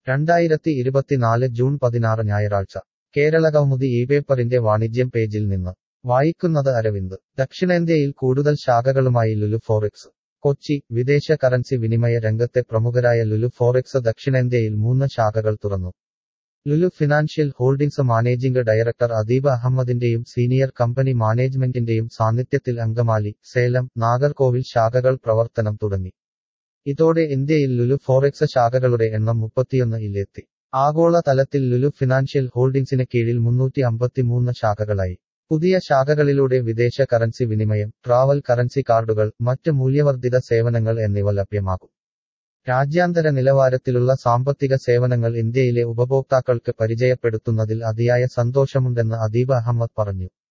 രണ്ടായിരത്തി ഇരുപത്തിനാല് ജൂൺ പതിനാറ് ഞായറാഴ്ച കേരളകൗമുദി ഈ പേപ്പറിന്റെ വാണിജ്യം പേജിൽ നിന്ന് വായിക്കുന്നത് അരവിന്ദ് ദക്ഷിണേന്ത്യയിൽ കൂടുതൽ ശാഖകളുമായി ലുലു ഫോറെക്സ് കൊച്ചി വിദേശ കറൻസി വിനിമയ രംഗത്തെ പ്രമുഖരായ ലുലു ഫോറെക്സ് ദക്ഷിണേന്ത്യയിൽ മൂന്ന് ശാഖകൾ തുറന്നു Lulu financial holdings managing director Adeeb അഹമ്മദിന്റെയും സീനിയർ കമ്പനി മാനേജ്മെന്റിന്റെയും സാന്നിധ്യത്തിൽ അങ്കമാലി സേലം നാഗർകോവിൽ ശാഖകൾ പ്രവർത്തനം തുടങ്ങി ഇതോടെ ഇന്ത്യയിൽ ലുലു ഫോറെക്സ് ശാഖകളുടെ എണ്ണം മുപ്പത്തിയൊന്ന് ഇലെത്തി ആഗോള തലത്തിൽ ലുലു ഫിനാൻഷ്യൽ ഹോൾഡിംഗ്സിന് കീഴിൽ മുന്നൂറ്റി അമ്പത്തിമൂന്ന് ശാഖകളായി പുതിയ ശാഖകളിലൂടെ വിദേശ കറൻസി വിനിമയം ട്രാവൽ കറൻസി കാർഡുകൾ മറ്റ് മൂല്യവർദ്ധിത സേവനങ്ങൾ എന്നിവ ലഭ്യമാകും രാജ്യാന്തര നിലവാരത്തിലുള്ള സാമ്പത്തിക സേവനങ്ങൾ ഇന്ത്യയിലെ ഉപഭോക്താക്കൾക്ക് പരിചയപ്പെടുത്തുന്നതിൽ അതിയായ സന്തോഷമുണ്ടെന്ന് അദീബ് അഹമ്മദ് പറഞ്ഞു